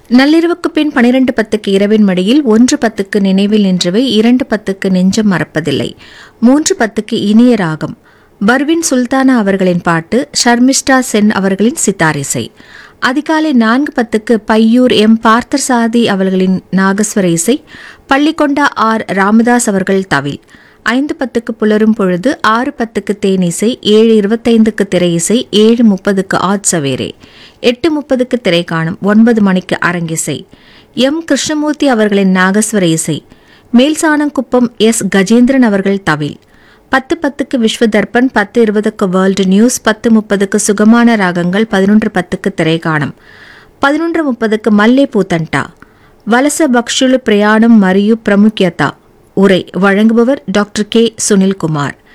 நள்ளிரவுக்கு பின் பனிரெண்டு பத்துக்கு இரவின் மடியில் ஒன்று பத்துக்கு நினைவில் நின்றவை இரண்டு பத்துக்கு நெஞ்சம் மறப்பதில்லை மூன்று பத்துக்கு இனிய ராகம் பர்வின் சுல்தானா அவர்களின் பாட்டு ஷர்மிஷ்டா சென் அவர்களின் சித்தாரிசை அதிகாலை நான்கு பத்துக்கு பையூர் எம் பார்த்தசாதி அவர்களின் நாகஸ்வர இசை பள்ளிக்கொண்டா ஆர் ராமதாஸ் அவர்கள் தவில் ஐந்து பத்துக்கு புலரும் பொழுது ஆறு பத்துக்கு தேனிசை ஏழு இருபத்தைந்துக்கு திரை இசை ஏழு முப்பதுக்கு ஆட் சவேரே எட்டு முப்பதுக்கு திரை காணும் ஒன்பது மணிக்கு அரங்கிசை எம் கிருஷ்ணமூர்த்தி அவர்களின் நாகஸ்வர இசை மேல்சாணங்குப்பம் எஸ் கஜேந்திரன் அவர்கள் தவில் பத்து பத்துக்கு விஸ்வ தர்ப்பன் பத்து இருபதுக்கு வேர்ல்டு நியூஸ் பத்து முப்பதுக்கு சுகமான ராகங்கள் பதினொன்று பத்துக்கு திரைகாணம் பதினொன்று முப்பதுக்கு மல்லே பூத்தண்டா வலச பக்ஷுலு பிரயாணம் மரியு பிரமுக்கியதா உரை வழங்குபவர் டாக்டர் கே சுனில்குமார்